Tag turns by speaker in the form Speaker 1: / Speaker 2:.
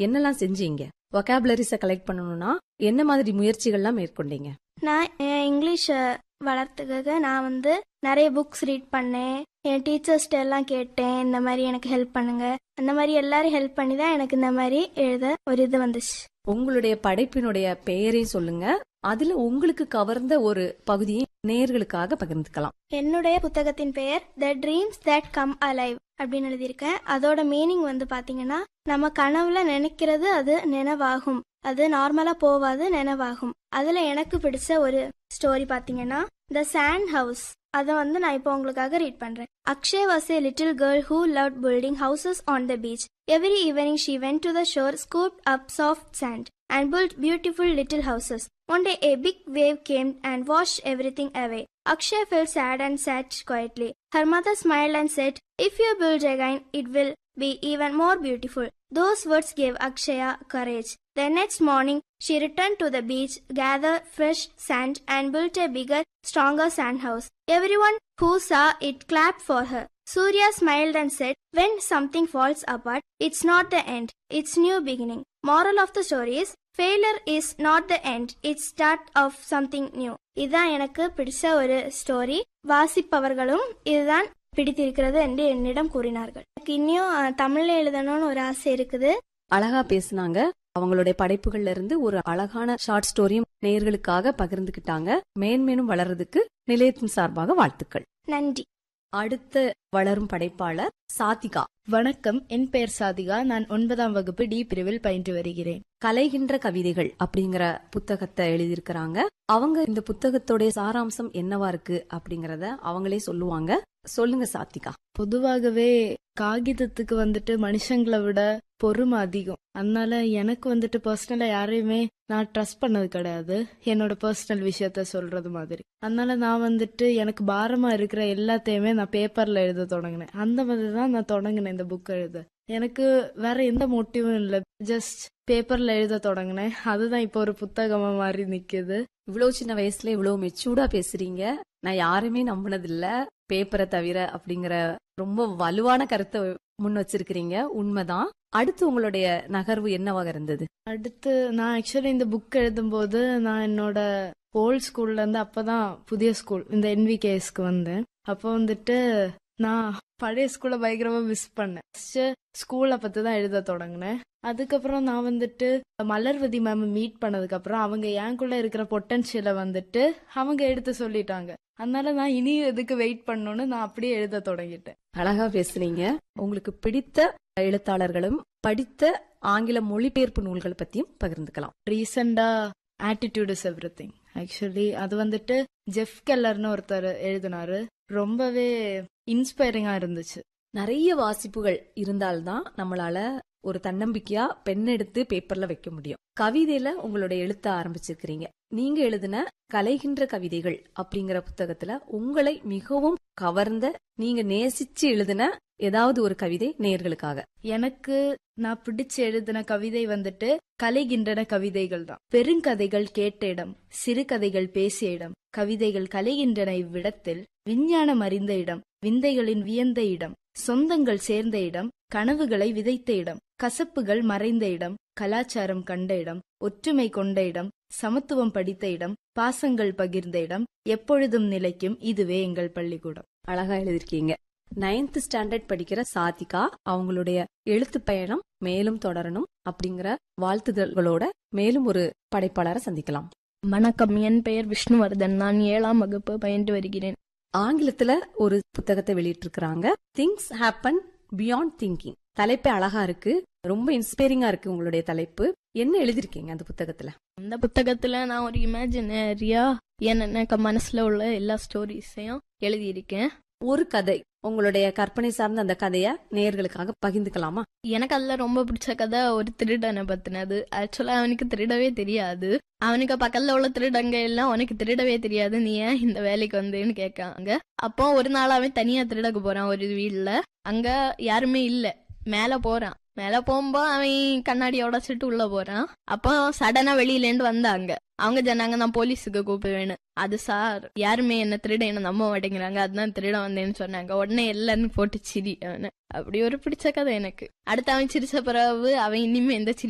Speaker 1: என்னெல்லாம் செஞ்சீங்க ஒகாபுலரிஸ கலெக்ட் பண்ணணும்னா என்ன மாதிரி முயற்சிகள்லாம் மேற்கொண்டீங்க
Speaker 2: நான் என் இங்கிலீஷை வளர்த்துக்காக நான் வந்து நிறைய புக்ஸ் ரீட் பண்ணேன் என் டீச்சர்ஸ்ட்ட எல்லாம் கேட்டேன் இந்த மாதிரி எனக்கு ஹெல்ப் பண்ணுங்க அந்த மாதிரி எல்லாரும் ஹெல்ப் பண்ணி தான் எனக்கு இந்த மாதிரி எழுத ஒரு இது வந்துச்சு
Speaker 1: உங்களுடைய படைப்பினுடைய பெயரையும் சொல்லுங்க அதுல உங்களுக்கு கவர்ந்த ஒரு பகுதியை நேர்களுக்காக பகிர்ந்துக்கலாம்
Speaker 2: என்னுடைய புத்தகத்தின் பெயர் the dreams that come alive அப்படின்னு எழுதியிருக்கேன் அதோட மீனிங் வந்து பாத்தீங்கன்னா நம்ம கனவுல நினைக்கிறது அது நினைவாகும் அது நார்மலா போவாது நினைவாகும் அதுல எனக்கு பிடிச்ச ஒரு ஸ்டோரி பாத்தீங்கன்னா த சாண்ட் ஹவுஸ் அதை வந்து நான் இப்போ உங்களுக்காக ரீட் பண்றேன் Akshay was a little girl who love building houses on the beach every evening she went to the shore scoop up soft sand and built beautiful little houses. One day a big wave came and washed everything away. Akshay felt sad and sat quietly. Her mother smiled and said, If you build again, it will be even more beautiful. Those words gave Akshaya courage. The next morning, she returned to the beach, gathered fresh sand, and built a bigger, stronger sand house. Everyone who saw it clapped for her. Surya smiled and said, When something falls apart, it's not the end, it's new beginning. Moral of the story is, failure is not the end, it's start of something new. இதுதான் எனக்கு பிடிச்ச ஒரு story வாசிப்பவர்களும் இதுதான் பிடித்திருக்கிறது என்று என்னிடம் கூறினார்கள் எனக்கு இன்னும் அஹ், தமிழ்ல எழுதணும்னு ஒரு ஆசை இருக்குது
Speaker 1: அழகா பேசுனாங்க அவங்களுடைய படைப்புகள்ல இருந்து ஒரு அழகான ஷார்ட் ஸ்டோரியும் நேயர்களுக்காக பகிர்ந்துகிட்டாங்க மேன்மேலும் வளர்றதுக்கு நிலையத்தின் சார்பாக வாழ்த்துக்கள்
Speaker 2: நன்றி
Speaker 1: அடுத்த வளரும் படைப்பாளர் சாத்திகா
Speaker 3: வணக்கம் என் பெயர் சாதிகா நான் ஒன்பதாம் வகுப்பு டி பிரிவில் பயின்று வருகிறேன்
Speaker 1: கலைகின்ற கவிதைகள் அப்படிங்கிற புத்தகத்தை எழுதியிருக்கிறாங்க அவங்க இந்த புத்தகத்தோடைய சாராம்சம் என்னவா இருக்கு அப்படிங்கறத அவங்களே சொல்லுவாங்க சொல்லுங்க சாத்திகா
Speaker 3: பொதுவாகவே காகிதத்துக்கு வந்துட்டு மனுஷங்களை விட பொறுமை அதிகம் அதனால எனக்கு வந்துட்டு பர்சனலா யாரையுமே நான் ட்ரஸ்ட் பண்ணது கிடையாது என்னோட பர்சனல் விஷயத்த சொல்றது மாதிரி அதனால நான் வந்துட்டு எனக்கு பாரமா இருக்கிற எல்லாத்தையுமே நான் பேப்பர்ல எழுத தொடங்கினேன் அந்த மாதிரி தான் நான் தொடங்கினேன் இந்த புக் எழுத எனக்கு வேற எந்த மோட்டிவும் இல்லை ஜஸ்ட் பேப்பர்ல எழுத தொடங்கினேன் அதுதான் இப்போ ஒரு புத்தகமா மாதிரி நிக்குது
Speaker 1: இவ்வளவு சின்ன வயசுல இவ்வளவு மெச்சூர்டா பேசுறீங்க நான் யாருமே நம்பினதில்ல பேப்பரை தவிர அப்படிங்கிற ரொம்ப வலுவான கருத்தை முன் வச்சிருக்கிறீங்க உண்மைதான் அடுத்து உங்களுடைய நகர்வு என்னவாக இருந்தது
Speaker 3: அடுத்து நான் ஆக்சுவலி இந்த புக் எழுதும்போது நான் என்னோட ஓல்ட் ஸ்கூல்ல இருந்து அப்பதான் புதிய ஸ்கூல் இந்த என்விகேஎஸ்க்கு வந்தேன் அப்போ வந்துட்டு நான் பழைய ஸ்கூலை பயங்கரமா மிஸ் பண்ணேன் ஸ்கூலை பத்தி தான் எழுத தொடங்கினேன் அதுக்கப்புறம் நான் வந்துட்டு மலர்வதி மேம் மீட் பண்ணதுக்கு அப்புறம் அவங்க எனக்குள்ள இருக்கிற பொட்டன்ஷியலை வந்துட்டு அவங்க எடுத்து சொல்லிட்டாங்க அதனால நான் இனியும் எதுக்கு வெயிட் பண்ணணும்னு நான் அப்படியே எழுத தொடங்கிட்டேன்
Speaker 1: அழகா பேசுனீங்க உங்களுக்கு பிடித்த எழுத்தாளர்களும் படித்த ஆங்கில மொழிபெயர்ப்பு நூல்கள் பத்தியும் பகிர்ந்துக்கலாம்
Speaker 3: ரீசெண்டா attitude is everything actually அது வந்துட்டு ஜெஃப் கெல்லர்னு ஒருத்தர் எழுதினாரு ரொம்பவே இன்ஸ்பைரிங்கா இருந்துச்சு
Speaker 1: நிறைய வாசிப்புகள் இருந்தால்தான் நம்மளால ஒரு தன்னம்பிக்கையா பென் எடுத்து பேப்பர்ல வைக்க முடியும் கவிதையில உங்களுடைய எழுத்த ஆரம்பிச்சிருக்கிறீங்க நீங்க எழுதின கலைகின்ற கவிதைகள் அப்படிங்கிற புத்தகத்துல உங்களை மிகவும் கவர்ந்த நீங்க நேசிச்சு எழுதின ஏதாவது ஒரு கவிதை நேயர்களுக்காக
Speaker 3: எனக்கு நான் பிடிச்சு எழுதின கவிதை வந்துட்டு கலைகின்றன கவிதைகள் தான் பெருங்கதைகள் கேட்ட இடம் சிறுகதைகள் பேசிய இடம் கவிதைகள் கலைகின்றன இவ்விடத்தில் விஞ்ஞானம் அறிந்த இடம் விந்தைகளின் வியந்த இடம் சொந்தங்கள் சேர்ந்த இடம் கனவுகளை விதைத்த இடம் கசப்புகள் மறைந்த இடம் கலாச்சாரம் கண்ட இடம் ஒற்றுமை கொண்ட இடம் சமத்துவம் படித்த இடம் பாசங்கள் பகிர்ந்த இடம் எப்பொழுதும் நிலைக்கும் இதுவே எங்கள் பள்ளிக்கூடம்
Speaker 1: அழகா எழுதிருக்கீங்க நைன்த் ஸ்டாண்டர்ட் படிக்கிற சாதிகா அவங்களுடைய எழுத்து பயணம் மேலும் தொடரணும் அப்படிங்கிற வாழ்த்துதல்களோட மேலும் ஒரு படைப்பாளரை சந்திக்கலாம்
Speaker 4: வணக்கம் என் பெயர் விஷ்ணுவர்தன் நான் ஏழாம் வகுப்பு பயின்று வருகிறேன்
Speaker 1: ஆங்கிலத்துல ஒரு புத்தகத்தை வெளியிட்டிருக்கிறாங்க திங்ஸ் ஹேப்பன் பியாண்ட் திங்கிங் தலைப்பே அழகா இருக்கு ரொம்ப இன்ஸ்பைரிங்கா இருக்கு உங்களுடைய தலைப்பு என்ன எழுதிருக்கீங்க அந்த புத்தகத்துல
Speaker 4: அந்த புத்தகத்துல நான் ஒரு இமேஜினரியா என் எனக்கு மனசுல உள்ள எல்லா ஸ்டோரிஸையும் எழுதியிருக்கேன்
Speaker 1: ஒரு கதை உங்களுடைய கற்பனை சார்ந்த அந்த கதைய நேயர்களுக்காக பகிர்ந்துக்கலாமா
Speaker 4: எனக்கு அதுல ரொம்ப பிடிச்ச கதை ஒரு திருடனை பத்தினது ஆக்சுவலா அவனுக்கு திருடவே தெரியாது அவனுக்கு பக்கத்துல உள்ள திருடங்க எல்லாம் உனக்கு திருடவே தெரியாது நீ ஏன் இந்த வேலைக்கு வந்தேன்னு கேட்காங்க அப்போ ஒரு நாள் அவன் தனியா திருடக்கு போறான் ஒரு வீட்ல அங்க யாருமே இல்ல மேல போறான் மேல போகும்போ அவன் கண்ணாடி உடைச்சிட்டு உள்ள போறான் அப்போ சடனா வெளியில இருந்து வந்தாங்க அவங்க சொன்னாங்க நான் போலீஸுக்கு கூப்பிடுவேன்னு அது சார் யாருமே என்ன திருட என்ன நம்ப மாட்டேங்கிறாங்க அதுதான் திருட வந்தேன்னு சொன்னாங்க உடனே எல்லாரும் போட்டு சிரி அவனை அப்படி ஒரு பிடிச்ச கதை எனக்கு அடுத்து அவன் சிரிச்ச பிறகு அவன் இனிமே எந்த சிரி